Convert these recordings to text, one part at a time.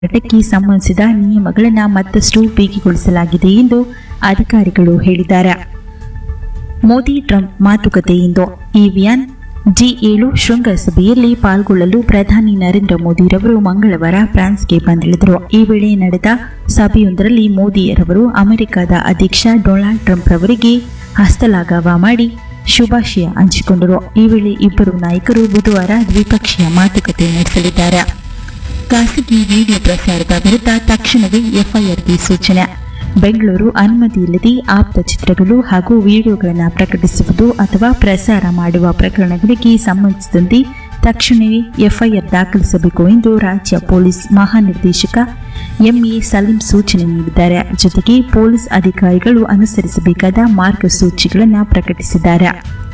ಮಾರಾಟಕ್ಕೆ ಸಂಬಂಧಿಸಿದ ನಿಯಮಗಳನ್ನು ಮತ್ತಷ್ಟು ಬಿಗಿಗೊಳಿಸಲಾಗಿದೆ ಎಂದು ಅಧಿಕಾರಿಗಳು ಹೇಳಿದ್ದಾರೆ ಮೋದಿ ಟ್ರಂಪ್ ಮಾತುಕತೆ ಇಂದು ಇವಿಯನ್ ಜಿ ಏಳು ಶೃಂಗಸಭೆಯಲ್ಲಿ ಪಾಲ್ಗೊಳ್ಳಲು ಪ್ರಧಾನಿ ನರೇಂದ್ರ ಮೋದಿರವರು ಮಂಗಳವಾರ ಫ್ರಾನ್ಸ್ಗೆ ಬಂದಿಳಿದರು ಈ ವೇಳೆ ನಡೆದ ಸಭೆಯೊಂದರಲ್ಲಿ ಮೋದಿಯರವರು ಅಮೆರಿಕದ ಅಧ್ಯಕ್ಷ ಡೊನಾಲ್ಡ್ ಟ್ರಂಪ್ ರವರಿಗೆ ಹಸ್ತಲಾಘವ ಮಾಡಿ ಶುಭಾಶಯ ಹಂಚಿಕೊಂಡರು ಈ ವೇಳೆ ಇಬ್ಬರು ನಾಯಕರು ಬುಧವಾರ ದ್ವಿಪಕ್ಷೀಯ ಮಾತುಕತೆ ನಡೆಸಲಿದ್ದಾರೆ ಖಾಸಗಿ ವಿಡಿಯೋ ಪ್ರಸಾರದ ವಿರುದ್ಧ ತಕ್ಷಣವೇ ಎಫ್ಐಆರ್ಗೆ ಸೂಚನೆ ಬೆಂಗಳೂರು ಅನುಮತಿ ಇಲ್ಲದೆ ಆಪ್ತ ಚಿತ್ರಗಳು ಹಾಗೂ ವಿಡಿಯೋಗಳನ್ನು ಪ್ರಕಟಿಸುವುದು ಅಥವಾ ಪ್ರಸಾರ ಮಾಡುವ ಪ್ರಕರಣಗಳಿಗೆ ಸಂಬಂಧಿಸಿದಂತೆ ತಕ್ಷಣವೇ ಎಫ್ಐಆರ್ ದಾಖಲಿಸಬೇಕು ಎಂದು ರಾಜ್ಯ ಪೊಲೀಸ್ ಮಹಾನಿರ್ದೇಶಕ ಎಂಎ ಸಲೀಂ ಸೂಚನೆ ನೀಡಿದ್ದಾರೆ ಜೊತೆಗೆ ಪೊಲೀಸ್ ಅಧಿಕಾರಿಗಳು ಅನುಸರಿಸಬೇಕಾದ ಮಾರ್ಗಸೂಚಿಗಳನ್ನು ಪ್ರಕಟಿಸಿದ್ದಾರೆ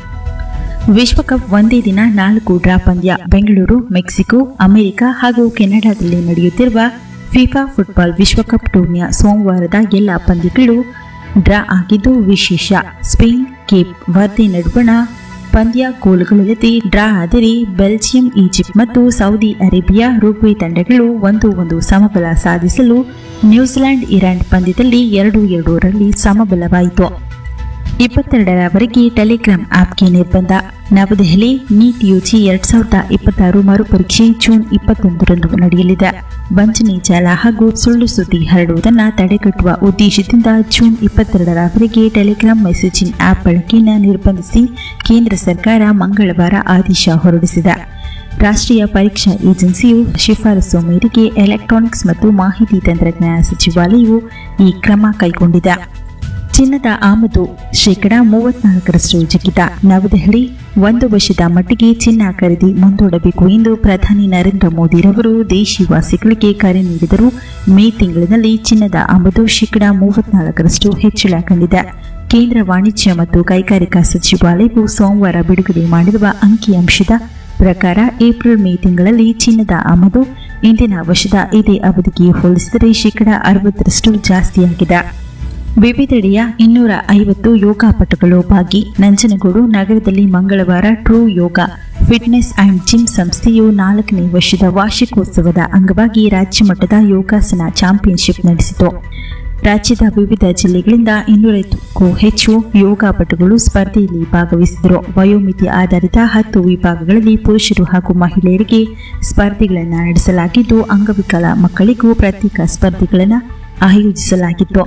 ವಿಶ್ವಕಪ್ ಒಂದೇ ದಿನ ನಾಲ್ಕು ಡ್ರಾ ಪಂದ್ಯ ಬೆಂಗಳೂರು ಮೆಕ್ಸಿಕೋ ಅಮೆರಿಕ ಹಾಗೂ ಕೆನಡಾದಲ್ಲಿ ನಡೆಯುತ್ತಿರುವ ಫಿಫಾ ಫುಟ್ಬಾಲ್ ವಿಶ್ವಕಪ್ ಟೂರ್ನಿಯ ಸೋಮವಾರದ ಎಲ್ಲ ಪಂದ್ಯಗಳು ಡ್ರಾ ಆಗಿದ್ದು ವಿಶೇಷ ಸ್ಪೇನ್ ಕೇಪ್ ವರ್ದೆ ನಡುವಣ ಪಂದ್ಯ ಗೋಲುಗಳಿಲ್ಲದೆ ಡ್ರಾ ಆದರೆ ಬೆಲ್ಜಿಯಂ ಈಜಿಪ್ಟ್ ಮತ್ತು ಸೌದಿ ಅರೇಬಿಯಾ ರೂಗ್ವೆ ತಂಡಗಳು ಒಂದು ಒಂದು ಸಮಬಲ ಸಾಧಿಸಲು ನ್ಯೂಜಿಲೆಂಡ್ ಇರಾನ್ ಪಂದ್ಯದಲ್ಲಿ ಎರಡು ಎರಡರಲ್ಲಿ ಸಮಬಲವಾಯಿತು ಇಪ್ಪತ್ತೆರಡರವರೆಗೆ ಟೆಲಿಗ್ರಾಮ್ ಆಪ್ಗೆ ನಿರ್ಬಂಧ ನವದೆಹಲಿ ನೀಟ್ ಯುಜಿ ಎರಡ್ ಸಾವಿರದ ಇಪ್ಪತ್ತಾರು ಮರುಪರೀಕ್ಷೆ ಜೂನ್ ಇಪ್ಪತ್ತೊಂದರಂದು ನಡೆಯಲಿದೆ ವಂಚನೆ ಜಾಲ ಹಾಗೂ ಸುಳ್ಳು ಸುದ್ದಿ ಹರಡುವುದನ್ನು ತಡೆಗಟ್ಟುವ ಉದ್ದೇಶದಿಂದ ಜೂನ್ ಇಪ್ಪತ್ತೆರಡರವರೆಗೆ ಟೆಲಿಗ್ರಾಮ್ ಮೆಸೇಜಿಂಗ್ ಆಪ್ ಬಳಕೆಯನ್ನು ನಿರ್ಬಂಧಿಸಿ ಕೇಂದ್ರ ಸರ್ಕಾರ ಮಂಗಳವಾರ ಆದೇಶ ಹೊರಡಿಸಿದೆ ರಾಷ್ಟ್ರೀಯ ಪರೀಕ್ಷಾ ಏಜೆನ್ಸಿಯು ಶಿಫಾರಸು ಮೇರೆಗೆ ಎಲೆಕ್ಟ್ರಾನಿಕ್ಸ್ ಮತ್ತು ಮಾಹಿತಿ ತಂತ್ರಜ್ಞಾನ ಸಚಿವಾಲಯವು ಈ ಕ್ರಮ ಕೈಗೊಂಡಿದೆ ಚಿನ್ನದ ಆಮದು ಶೇಕಡ ಮೂವತ್ನಾಲ್ಕರಷ್ಟು ಜಿಗಿತ ನವದೆಹಲಿ ಒಂದು ವರ್ಷದ ಮಟ್ಟಿಗೆ ಚಿನ್ನ ಖರೀದಿ ಮುಂದೂಡಬೇಕು ಎಂದು ಪ್ರಧಾನಿ ನರೇಂದ್ರ ಮೋದಿರವರು ದೇಶವಾಸಿಗಳಿಗೆ ಕರೆ ನೀಡಿದರು ಮೇ ತಿಂಗಳಿನಲ್ಲಿ ಚಿನ್ನದ ಆಮದು ಶೇಕಡ ಮೂವತ್ನಾಲ್ಕರಷ್ಟು ಹೆಚ್ಚಳ ಕಂಡಿದೆ ಕೇಂದ್ರ ವಾಣಿಜ್ಯ ಮತ್ತು ಕೈಗಾರಿಕಾ ಸಚಿವಾಲಯವು ಸೋಮವಾರ ಬಿಡುಗಡೆ ಮಾಡಿರುವ ಅಂಕಿಅಂಶದ ಪ್ರಕಾರ ಏಪ್ರಿಲ್ ಮೇ ತಿಂಗಳಲ್ಲಿ ಚಿನ್ನದ ಆಮದು ಇಂದಿನ ವರ್ಷದ ಇದೇ ಅವಧಿಗೆ ಹೋಲಿಸಿದರೆ ಶೇಕಡ ಅರವತ್ತರಷ್ಟು ಜಾಸ್ತಿಯಾಗಿದೆ ವಿವಿಧೆಡೆಯ ಇನ್ನೂರ ಐವತ್ತು ಯೋಗಾಪಟುಗಳು ಭಾಗಿ ನಂಜನಗೂಡು ನಗರದಲ್ಲಿ ಮಂಗಳವಾರ true yoga fitness and gym ಸಂಸ್ಥೆಯು ನಾಲ್ಕನೇ ವರ್ಷದ ವಾರ್ಷಿಕೋತ್ಸವದ ಅಂಗವಾಗಿ ರಾಜ್ಯಮಟ್ಟದ ಯೋಗಾಸನ ಚಾಂಪಿಯನ್ಶಿಪ್ ನಡೆಸಿತು ರಾಜ್ಯದ ವಿವಿಧ ಜಿಲ್ಲೆಗಳಿಂದ ಇನ್ನೂರೈವತ್ತಕ್ಕೂ ಹೆಚ್ಚು ಯೋಗಾಪಟುಗಳು ಸ್ಪರ್ಧೆಯಲ್ಲಿ ಭಾಗವಹಿಸಿದರು ವಯೋಮಿತಿ ಆಧಾರಿತ ಹತ್ತು ವಿಭಾಗಗಳಲ್ಲಿ ಪುರುಷರು ಹಾಗೂ ಮಹಿಳೆಯರಿಗೆ ಸ್ಪರ್ಧೆಗಳನ್ನು ನಡೆಸಲಾಗಿದ್ದು ಅಂಗವಿಕಲ ಮಕ್ಕಳಿಗೂ ಪ್ರತ್ಯೇಕ ಸ್ಪರ್ಧೆಗಳನ್ನು ಆಯೋಜಿಸಲಾಗಿತ್ತು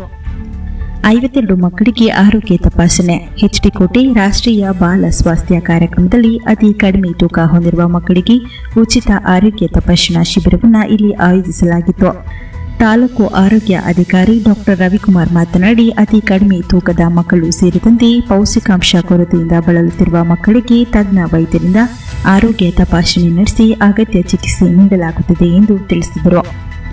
ಐವತ್ತೆರಡು ಮಕ್ಕಳಿಗೆ ಆರೋಗ್ಯ ತಪಾಸಣೆ ಕೋಟೆ ರಾಷ್ಟ್ರೀಯ ಬಾಲ ಸ್ವಾಸ್ಥ್ಯ ಕಾರ್ಯಕ್ರಮದಲ್ಲಿ ಅತಿ ಕಡಿಮೆ ತೂಕ ಹೊಂದಿರುವ ಮಕ್ಕಳಿಗೆ ಉಚಿತ ಆರೋಗ್ಯ ತಪಾಸಣಾ ಶಿಬಿರವನ್ನು ಇಲ್ಲಿ ಆಯೋಜಿಸಲಾಗಿತ್ತು ತಾಲೂಕು ಆರೋಗ್ಯ ಅಧಿಕಾರಿ ಡಾಕ್ಟರ್ ರವಿಕುಮಾರ್ ಮಾತನಾಡಿ ಅತಿ ಕಡಿಮೆ ತೂಕದ ಮಕ್ಕಳು ಸೇರಿದಂತೆ ಪೌಷ್ಟಿಕಾಂಶ ಕೊರತೆಯಿಂದ ಬಳಲುತ್ತಿರುವ ಮಕ್ಕಳಿಗೆ ತಜ್ಞ ವೈದ್ಯರಿಂದ ಆರೋಗ್ಯ ತಪಾಸಣೆ ನಡೆಸಿ ಅಗತ್ಯ ಚಿಕಿತ್ಸೆ ನೀಡಲಾಗುತ್ತದೆ ಎಂದು ತಿಳಿಸಿದರು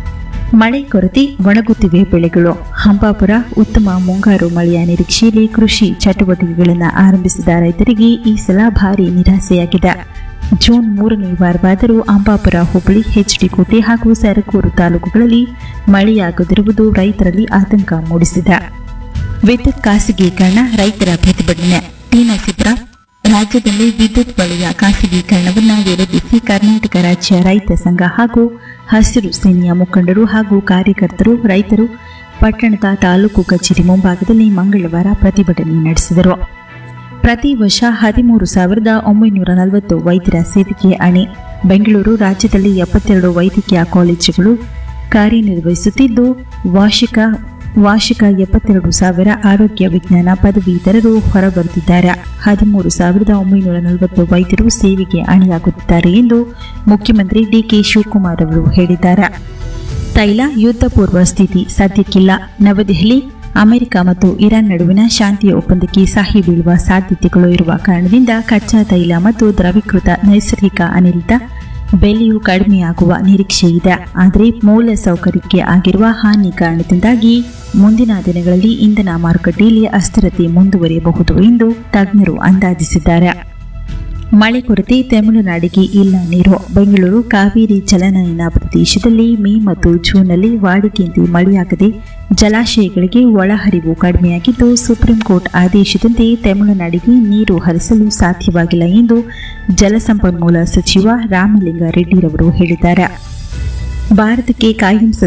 ಮಳೆ ಕೊರತೆ ಒಣಗುತ್ತಿವೆ ಬೆಳೆಗಳು ಹಂಪಾಪುರ ಉತ್ತಮ ಮುಂಗಾರು ಮಳೆಯ ನಿರೀಕ್ಷೆಯಲ್ಲಿ ಕೃಷಿ ಚಟುವಟಿಕೆಗಳನ್ನು ಆರಂಭಿಸಿದ ರೈತರಿಗೆ ಈ ಸಲ ಭಾರಿ ನಿರಾಸೆಯಾಗಿದೆ ಜೂನ್ ಮೂರನೇ ವಾರವಾದರೂ ಅಂಬಾಪುರ ಹುಬ್ಬಳ್ಳಿ ಹೆಚ್ಡಿಕೋಟೆ ಹಾಗೂ ಸರಕೂರು ತಾಲೂಕುಗಳಲ್ಲಿ ಮಳೆಯಾಗದಿರುವುದು ರೈತರಲ್ಲಿ ಆತಂಕ ಮೂಡಿಸಿದೆ ವಿದ್ಯುತ್ ಖಾಸಗೀಕರಣ ರೈತರ ಪ್ರತಿಭಟನೆ ಟಿ ನರಸೀಪುರ ರಾಜ್ಯದಲ್ಲಿ ವಿದ್ಯುತ್ ವಲಯ ಖಾಸಗೀಕರಣವನ್ನು ವಿರೋಧಿಸಿ ಕರ್ನಾಟಕ ರಾಜ್ಯ ರೈತ ಸಂಘ ಹಾಗೂ ಹಸಿರು ಸೇನೆಯ ಮುಖಂಡರು ಹಾಗೂ ಕಾರ್ಯಕರ್ತರು ರೈತರು ಪಟ್ಟಣದ ತಾಲೂಕು ಕಚೇರಿ ಮುಂಭಾಗದಲ್ಲಿ ಮಂಗಳವಾರ ಪ್ರತಿಭಟನೆ ನಡೆಸಿದರು ಪ್ರತಿ ವರ್ಷ ಹದಿಮೂರು ಸಾವಿರದ ಒಂಬೈನೂರ ನಲವತ್ತು ವೈದ್ಯರ ಸೇವೆಗೆ ಅಣೆ ಬೆಂಗಳೂರು ರಾಜ್ಯದಲ್ಲಿ ಎಪ್ಪತ್ತೆರಡು ವೈದ್ಯಕೀಯ ಕಾಲೇಜುಗಳು ಕಾರ್ಯನಿರ್ವಹಿಸುತ್ತಿದ್ದು ವಾರ್ಷಿಕ ವಾರ್ಷಿಕ ಎಪ್ಪತ್ತೆರಡು ಸಾವಿರ ಆರೋಗ್ಯ ವಿಜ್ಞಾನ ಪದವೀಧರರು ಹೊರಬರುತ್ತಿದ್ದಾರೆ ಹದಿಮೂರು ಸಾವಿರದ ಒಂಬೈನೂರ ನಲವತ್ತು ವೈದ್ಯರು ಸೇವೆಗೆ ಅಣಿಯಾಗುತ್ತಿದ್ದಾರೆ ಎಂದು ಮುಖ್ಯಮಂತ್ರಿ ಡಿಕೆ ಶಿವಕುಮಾರ್ ಅವರು ಹೇಳಿದ್ದಾರೆ ತೈಲ ಯುದ್ಧ ಪೂರ್ವ ಸ್ಥಿತಿ ಸದ್ಯಕ್ಕಿಲ್ಲ ನವದೆಹಲಿ ಅಮೆರಿಕ ಮತ್ತು ಇರಾನ್ ನಡುವಿನ ಶಾಂತಿಯ ಒಪ್ಪಂದಕ್ಕೆ ಸಹಿ ಬೀಳುವ ಸಾಧ್ಯತೆಗಳು ಇರುವ ಕಾರಣದಿಂದ ಕಚ್ಚಾ ತೈಲ ಮತ್ತು ದ್ರವೀಕೃತ ನೈಸರ್ಗಿಕ ಅನಿಲದ ಬೆಲೆಯು ಕಡಿಮೆಯಾಗುವ ನಿರೀಕ್ಷೆ ಇದೆ ಆದರೆ ಮೂಲ ಸೌಕರ್ಯಕ್ಕೆ ಆಗಿರುವ ಹಾನಿ ಕಾರಣದಿಂದಾಗಿ ಮುಂದಿನ ದಿನಗಳಲ್ಲಿ ಇಂಧನ ಮಾರುಕಟ್ಟೆಯಲ್ಲಿ ಅಸ್ಥಿರತೆ ಮುಂದುವರಿಯಬಹುದು ಎಂದು ತಜ್ಞರು ಅಂದಾಜಿಸಿದ್ದಾರೆ ಮಳೆ ಕೊರತೆ ತಮಿಳುನಾಡಿಗೆ ಇಲ್ಲ ನೀರು ಬೆಂಗಳೂರು ಕಾವೇರಿ ಜಲನಯನ ಪ್ರದೇಶದಲ್ಲಿ ಮೇ ಮತ್ತು ಜೂನ್ನಲ್ಲಿ ವಾಡಿಕೆಯಂತೆ ಮಳೆಯಾಗದೆ ಜಲಾಶಯಗಳಿಗೆ ಒಳಹರಿವು ಕಡಿಮೆಯಾಗಿದ್ದು ಸುಪ್ರೀಂ ಕೋರ್ಟ್ ಆದೇಶದಂತೆ ತಮಿಳುನಾಡಿಗೆ ನೀರು ಹರಿಸಲು ಸಾಧ್ಯವಾಗಿಲ್ಲ ಎಂದು ಜಲಸಂಪನ್ಮೂಲ ಸಚಿವ ರಾಮಲಿಂಗಾರೆಡ್ಡಿರವರು ಹೇಳಿದ್ದಾರೆ ಭಾರತಕ್ಕೆ ಕಾಯಂ